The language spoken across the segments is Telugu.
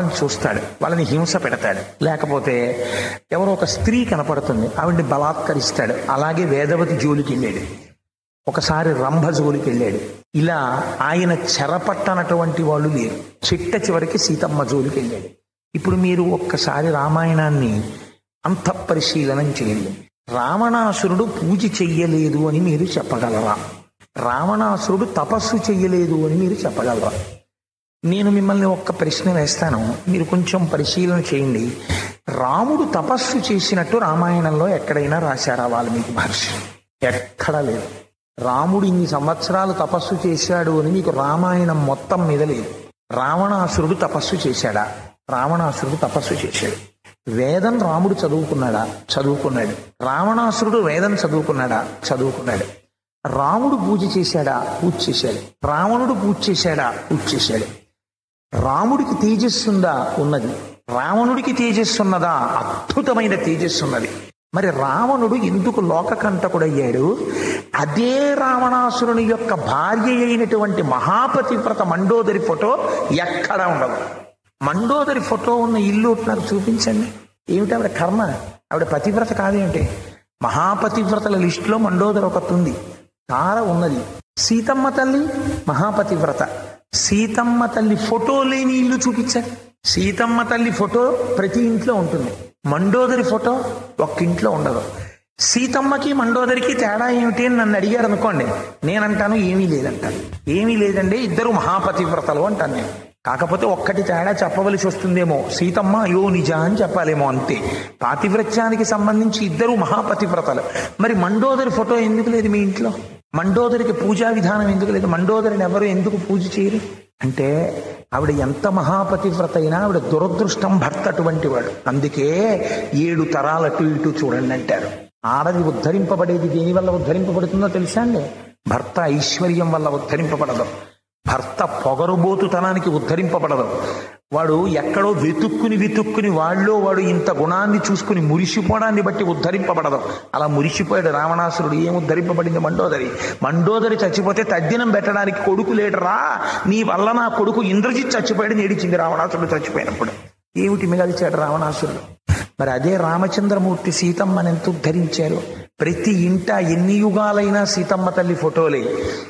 వాళ్ళని చూస్తాడు వాళ్ళని హింస పెడతాడు లేకపోతే ఎవరో ఒక స్త్రీ కనపడుతుంది ఆవిడ్ని బలాత్కరిస్తాడు అలాగే వేదవతి జోలికి వెళ్ళాడు ఒకసారి రంభ జోలికి వెళ్ళాడు ఇలా ఆయన చెరపట్టనటువంటి వాళ్ళు లేరు చిట్ట చివరికి సీతమ్మ జోలికి వెళ్ళాడు ఇప్పుడు మీరు ఒక్కసారి రామాయణాన్ని అంత పరిశీలనం చేయండి రావణాసురుడు పూజ చెయ్యలేదు అని మీరు చెప్పగలరా రావణాసురుడు తపస్సు చెయ్యలేదు అని మీరు చెప్పగలరా నేను మిమ్మల్ని ఒక్క ప్రశ్న వేస్తాను మీరు కొంచెం పరిశీలన చేయండి రాముడు తపస్సు చేసినట్టు రామాయణంలో ఎక్కడైనా రాశారా వాల్మీకి మహర్షి ఎక్కడా లేదు రాముడు ఇన్ని సంవత్సరాలు తపస్సు చేశాడు అని మీకు రామాయణం మొత్తం మీద లేదు రావణాసురుడు తపస్సు చేశాడా రావణాసురుడు తపస్సు చేశాడు వేదం రాముడు చదువుకున్నాడా చదువుకున్నాడు రావణాసురుడు వేదం చదువుకున్నాడా చదువుకున్నాడు రాముడు పూజ చేశాడా పూజ చేశాడు రావణుడు పూజ చేశాడా పూజ చేశాడు రాముడికి తేజస్సు ఉందా ఉన్నది రావణుడికి తేజస్సు ఉన్నదా అద్భుతమైన తేజస్సు ఉన్నది మరి రావణుడు ఎందుకు లోకకంటకుడయ్యాడు అదే రావణాసురుని యొక్క భార్య అయినటువంటి మహాపతివ్రత మండోదరి ఫోటో ఎక్కడా ఉండదు మండోదరి ఫోటో ఉన్న ఇల్లు నాకు చూపించండి ఏమిటి ఆవిడ కర్మ ఆవిడ పతివ్రత కాదేమిటి మహాపతివ్రతల లిస్టులో మండోదరి ఒకటి ఉంది తార ఉన్నది సీతమ్మ తల్లి మహాపతివ్రత సీతమ్మ తల్లి ఫోటో లేని ఇల్లు చూపించారు సీతమ్మ తల్లి ఫోటో ప్రతి ఇంట్లో ఉంటుంది మండోదరి ఫోటో ఒక్క ఇంట్లో ఉండదు సీతమ్మకి మండోదరికి తేడా ఏమిటి అని నన్ను అడిగారు అనుకోండి నేనంటాను ఏమీ లేదంటాను ఏమీ లేదండి ఇద్దరు మహాపతివ్రతలు అంటాను నేను కాకపోతే ఒక్కటి తేడా చెప్పవలసి వస్తుందేమో సీతమ్మ అయ్యో నిజా అని చెప్పాలేమో అంతే పాతివ్రత్యానికి సంబంధించి ఇద్దరు మహాపతివ్రతలు మరి మండోదరి ఫోటో ఎందుకు లేదు మీ ఇంట్లో మండోదరికి పూజా విధానం ఎందుకు లేదు మండోదరిని ఎవరు ఎందుకు పూజ చేయరు అంటే ఆవిడ ఎంత మహాపతివ్రత అయినా ఆవిడ దురదృష్టం భర్త అటువంటి వాడు అందుకే ఏడు తరాలు అటు ఇటు చూడండి అంటారు ఆడది ఉద్ధరింపబడేది దేని వల్ల ఉద్ధరింపబడుతుందో తెలుసా అండి భర్త ఐశ్వర్యం వల్ల ఉద్ధరింపబడదు భర్త పొగరుబోతుతనానికి ఉద్ధరింపబడదు వాడు ఎక్కడో వెతుక్కుని వెతుక్కుని వాళ్ళలో వాడు ఇంత గుణాన్ని చూసుకుని మురిసిపోవడాన్ని బట్టి ఉద్ధరింపబడదు అలా మురిసిపోయాడు రావణాసురుడు ఏం ఉద్ధరింపబడింది మండోదరి మండోదరి చచ్చిపోతే తద్దినం పెట్టడానికి కొడుకు లేడరా నీ వల్ల నా కొడుకు ఇంద్రజిత్ చచ్చిపోయాడు నేడిచింది రావణాసురుడు చచ్చిపోయినప్పుడు ఏమిటి మిగల్చాడు రావణాసురుడు మరి అదే రామచంద్రమూర్తి సీతమ్మని ఎంత ఉద్ధరించారు ప్రతి ఇంట ఎన్ని యుగాలైనా సీతమ్మ తల్లి ఫోటోలే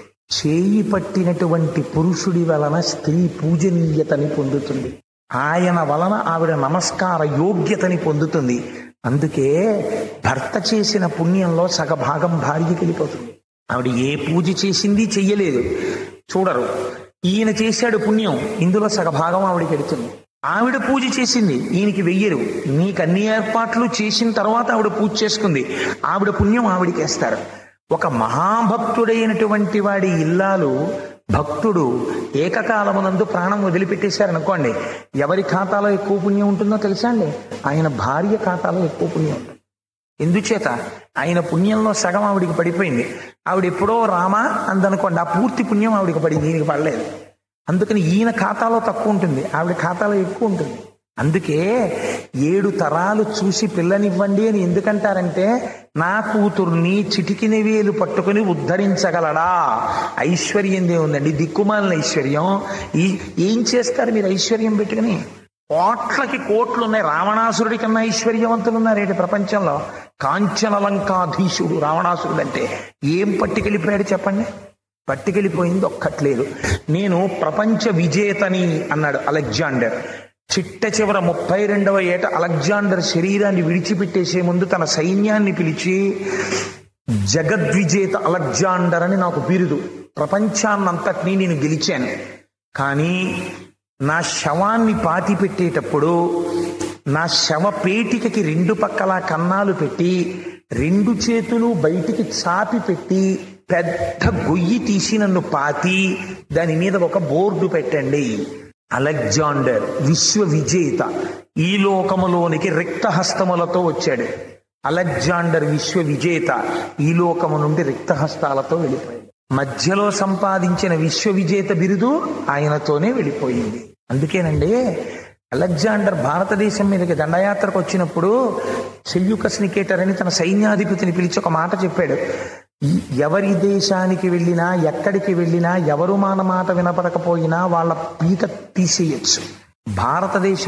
చేయి పట్టినటువంటి పురుషుడి వలన స్త్రీ పూజనీయతని పొందుతుంది ఆయన వలన ఆవిడ నమస్కార యోగ్యతని పొందుతుంది అందుకే భర్త చేసిన పుణ్యంలో సగభాగం భార్యకి వెళ్ళిపోతుంది ఆవిడ ఏ పూజ చేసింది చెయ్యలేదు చూడరు ఈయన చేశాడు పుణ్యం ఇందులో సగభాగం ఆవిడకి వెడుతుంది ఆవిడ పూజ చేసింది ఈయనకి వెయ్యరు నీకు అన్ని ఏర్పాట్లు చేసిన తర్వాత ఆవిడ పూజ చేసుకుంది ఆవిడ పుణ్యం ఆవిడికి వేస్తారు ఒక మహాభక్తుడైనటువంటి వాడి ఇల్లాలు భక్తుడు ఏకకాలమునందు ప్రాణం వదిలిపెట్టేశారనుకోండి ఎవరి ఖాతాలో ఎక్కువ పుణ్యం ఉంటుందో తెలుసా అండి ఆయన భార్య ఖాతాలో ఎక్కువ పుణ్యం ఉంటుంది ఎందుచేత ఆయన పుణ్యంలో సగం ఆవిడికి పడిపోయింది ఆవిడ ఎప్పుడో రామా అందనుకోండి ఆ పూర్తి పుణ్యం ఆవిడికి పడింది ఈయనకి పడలేదు అందుకని ఈయన ఖాతాలో తక్కువ ఉంటుంది ఆవిడ ఖాతాలో ఎక్కువ ఉంటుంది అందుకే ఏడు తరాలు చూసి పిల్లనివ్వండి అని ఎందుకంటారంటే నా కూతుర్ని చిటికిన వేలు పట్టుకుని ఉద్ధరించగలడా ఐశ్వర్యం ఉందండి దిక్కుమాలిన ఐశ్వర్యం ఈ ఏం చేస్తారు మీరు ఐశ్వర్యం పెట్టుకుని కోట్లకి కోట్లు ఉన్నాయి రావణాసురుడి కన్నా ఐశ్వర్యవంతులు ఉన్నారేంటి ప్రపంచంలో కాంచనలంకాధీశుడు రావణాసురుడు అంటే ఏం పట్టుకెళ్ళిపోయాడు చెప్పండి పట్టుకెళ్ళిపోయింది ఒక్కట్లేదు నేను ప్రపంచ విజేతని అన్నాడు అలెగ్జాండర్ చిట్ట చివర ముప్పై రెండవ ఏట అలెగ్జాండర్ శరీరాన్ని విడిచిపెట్టేసే ముందు తన సైన్యాన్ని పిలిచి జగద్విజేత అలెగ్జాండర్ అని నాకు బిరుదు ప్రపంచాన్నంతటినీ నేను గెలిచాను కానీ నా శవాన్ని పాతి పెట్టేటప్పుడు నా శవ పేటికకి రెండు పక్కల కన్నాలు పెట్టి రెండు చేతులు బయటికి చాపి పెట్టి పెద్ద గొయ్యి తీసి నన్ను పాతి దాని మీద ఒక బోర్డు పెట్టండి అలెగ్జాండర్ విశ్వ విజేత ఈ లోకములోనికి రిక్త హస్తములతో వచ్చాడు అలెగ్జాండర్ విశ్వ విజేత ఈ లోకము నుండి రిక్త హస్తాలతో వెళ్ళిపోయాడు మధ్యలో సంపాదించిన విశ్వ విజేత బిరుదు ఆయనతోనే వెళ్ళిపోయింది అందుకేనండి అలెగ్జాండర్ భారతదేశం మీదకి దండయాత్రకు వచ్చినప్పుడు సెల్యూకస్ నికేటర్ అని తన సైన్యాధిపతిని పిలిచి ఒక మాట చెప్పాడు ఈ- ఎవరి దేశానికి వెళ్ళినా ఎక్కడికి వెళ్ళినా ఎవరు మన మాట వినపడకపోయినా వాళ్ళ పీక తీసేయచ్చు భారతదేశం